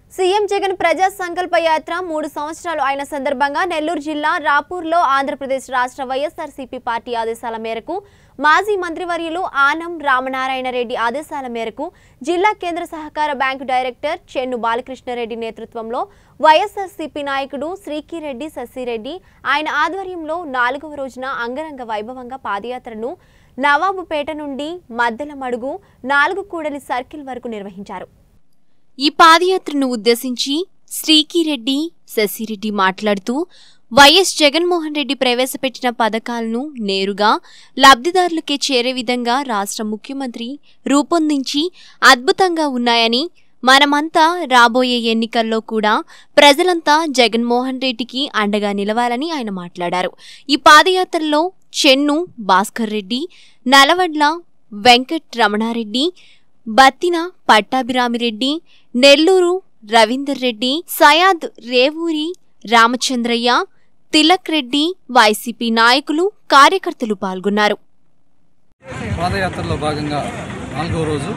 CM Jagan ప్రజా సంకల్ప యాత్ర మూడు సంవత్సరాలు అయిన సందర్భంగా నెల్లూరు జిల్లా రాపూర్లో ఆంధ్రప్రదేశ్ రాష్ట్ర వైఎస్ఆర్సీపీ పార్టీ ఆదేశాల మేరకు మాజీ మంత్రివర్యులు ఆనం రామనారాయణ రెడ్డి ఆదేశాల మేరకు జిల్లా కేంద్ర సహకార బ్యాంకు డైరెక్టర్ చెన్ను బాలకృష్ణారెడ్డి నేతృత్వంలో వైఎస్ఆర్సీపీ నాయకుడు శ్రీకిరెడ్డి శశిరెడ్డి ఆయన ఆధ్వర్యంలో నాలుగవ రోజున అంగరంగ వైభవంగా పాదయాత్రను నవాబుపేట నుండి మద్దెల మడుగు నాలుగు కూడలి సర్కిల్ వరకు నిర్వహించారు ఈ పాదయాత్రను ఉద్దేశించి శ్రీకిరెడ్డి శశిరెడ్డి మాట్లాడుతూ వైఎస్ జగన్మోహన్ రెడ్డి ప్రవేశపెట్టిన పథకాలను నేరుగా లబ్ధిదారులకే చేరే విధంగా రాష్ట్ర ముఖ్యమంత్రి రూపొందించి అద్భుతంగా ఉన్నాయని మనమంతా రాబోయే ఎన్నికల్లో కూడా ప్రజలంతా జగన్మోహన్ రెడ్డికి అండగా నిలవాలని ఆయన మాట్లాడారు ఈ పాదయాత్రలో చెన్ను భాస్కర్ రెడ్డి నలవడ్ల వెంకట్ రమణారెడ్డి బత్తిన పట్టాభిరామిరెడ్డి నెల్లూరు రవీందర్ రెడ్డి సయాద్ రేవూరి రామచంద్రయ్య తిలక్ రెడ్డి వైసీపీ నాయకులు కార్యకర్తలు పాల్గొన్నారు పాదయాత్రలో భాగంగా నాలుగో రోజు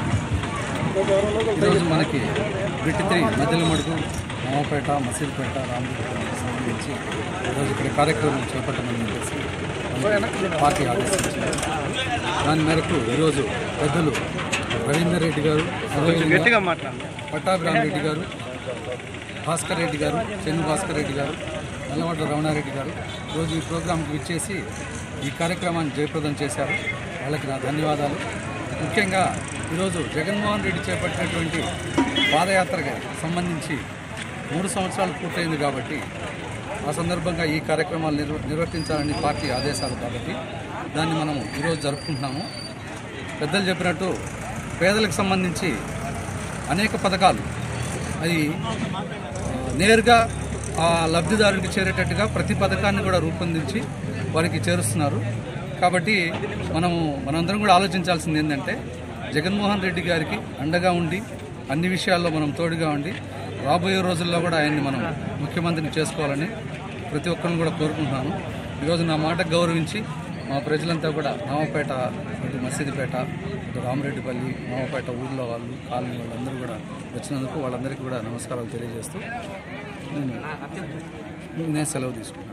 ఈరోజు మనకి బిట్టి త్రీ మధ్యల మడుగు మామపేట మసీద్పేట రామగుడికి సంబంధించి ఈరోజు ఇక్కడ కార్యక్రమం చేపట్టమని చెప్పేసి పార్టీ ఆదేశించారు దాని మేరకు ఈరోజు పెద్దలు రవీందర్ రెడ్డి గారు అదేవిధంగా పట్టాభిరామ్ రెడ్డి గారు భాస్కర్ రెడ్డి గారు చెన్ను భాస్కర్ రెడ్డి గారు నల్లవడ్ల రమణారెడ్డి గారు ఈరోజు ఈ ప్రోగ్రాంకి విచ్చేసి ఈ కార్యక్రమాన్ని జయప్రదం చేశారు వాళ్ళకి నా ధన్యవాదాలు ముఖ్యంగా ఈరోజు జగన్మోహన్ రెడ్డి చేపట్టినటువంటి పాదయాత్రకి సంబంధించి మూడు సంవత్సరాలు పూర్తయింది కాబట్టి ఆ సందర్భంగా ఈ కార్యక్రమాలు నిర్వ నిర్వర్తించాలని పార్టీ ఆదేశాలు కాబట్టి దాన్ని మనం ఈరోజు జరుపుకుంటున్నాము పెద్దలు చెప్పినట్టు పేదలకు సంబంధించి అనేక పథకాలు అది నేరుగా ఆ లబ్ధిదారునికి చేరేటట్టుగా ప్రతి పథకాన్ని కూడా రూపొందించి వారికి చేరుస్తున్నారు కాబట్టి మనము మనందరం కూడా ఆలోచించాల్సింది ఏంటంటే జగన్మోహన్ రెడ్డి గారికి అండగా ఉండి అన్ని విషయాల్లో మనం తోడుగా ఉండి రాబోయే రోజుల్లో కూడా ఆయన్ని మనం ముఖ్యమంత్రిని చేసుకోవాలని ప్రతి ఒక్కరిని కూడా కోరుకుంటున్నాను ఈరోజు నా మాట గౌరవించి మా ప్రజలంతా కూడా నామపేట ఇటు మసీదుపేట ఇటు రామరెడ్డిపల్లి మామపేట ఊర్లో వాళ్ళు కాలనీ వాళ్ళందరూ కూడా వచ్చినందుకు వాళ్ళందరికీ కూడా నమస్కారాలు తెలియజేస్తూ నేను నేను సెలవు తీసుకున్నాను